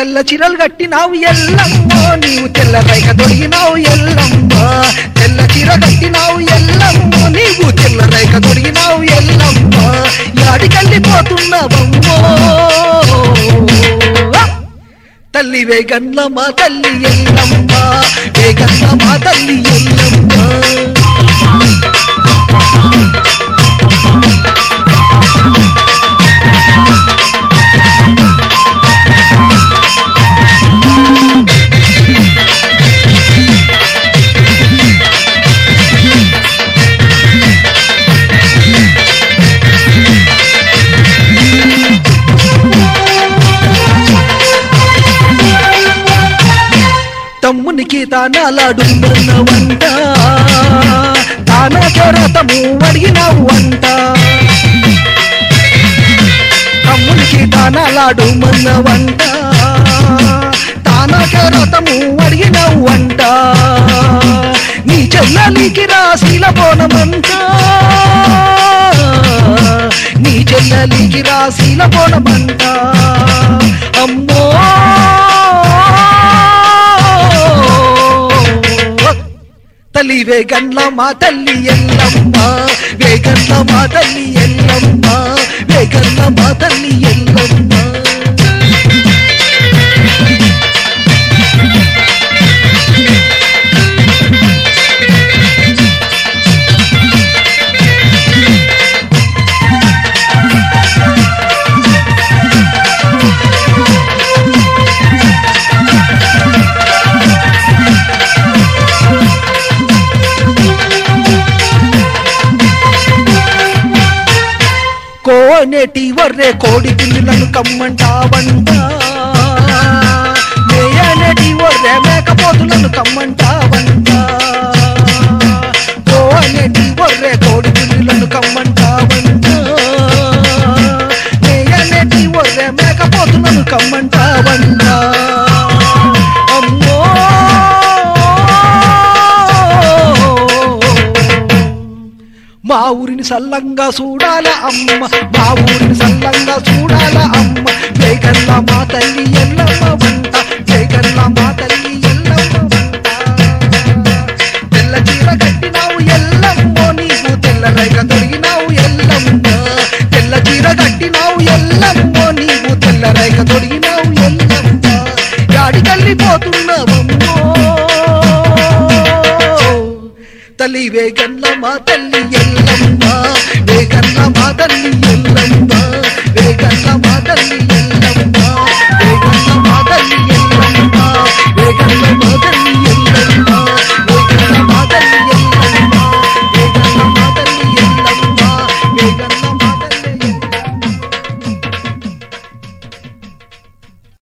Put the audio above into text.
తెల్ల చీరలు కట్టినావు ఎల్లమ్మో నీవు తెల్ల రైక దొరికినావు ఎల్లమ్మా తెల్ల చీర కట్టినావు ఎల్లమ్మో నీవు తెల్ల రైక దొరికినావు ఎల్లమ్మా యాడికెళ్ళిపోతున్నావమ్మో తల్లి వేగన్ల మా తల్లి ఎల్లమ్మ వేగన్ల మా తల్లి ఎల్లమ్మ తమ్మునికి తానాలాడు వంట తానా చోరతము అడిగినావు అంట తమ్మునికి తానాలాడు వంట తానా చోరతము అడిగినావు అంట నీ చెల్లలికి రాశీల బోనమంట నీ చెల్లలికి రాశీల బోనమంట అమ్మో తల్లి వేగన్ల మా తల్లి ఎల్లమ్మ వేగన్ల మా తల్లి ఎల్లమ్మ వేగన్ల మా తల్లి ఎల్లమ్మ కోనేటి వర్రే కోడి పిల్లులను కమ్మంటావంట మేయనేటి వర్రే మేకపోతులను కమ్మంటావంట కోనేటి వర్రే కోడి పిల్లులను కమ్మంటావంట మేయనేటి వర్రే మేకపోతులను కమ్మంటావంట అమ్మో మా ఊరిని సల్లంగా చూడాల అమ్మ మా ఊరిని సల్లంగా చూడాల అమ్మ వేగల్ల మా తల్లి ఎల్లమ్మ వంట వేగల్ల మా తల్లి ఎల్లమ్మ వంట తెల్ల చీర కట్టినావు ఎల్లమ్మో నీవు తెల్ల రేఖ తొడిగినావు ఎల్లమ్మ తెల్ల చీర కట్టినావు ఎల్లమ్మో నీవు తెల్ల రేఖ తొడిగినావు ఎల్లమ్మ యాడికెళ్ళిపోతున్నావమ్మో తల్లి వేగన్ల మా తల్లి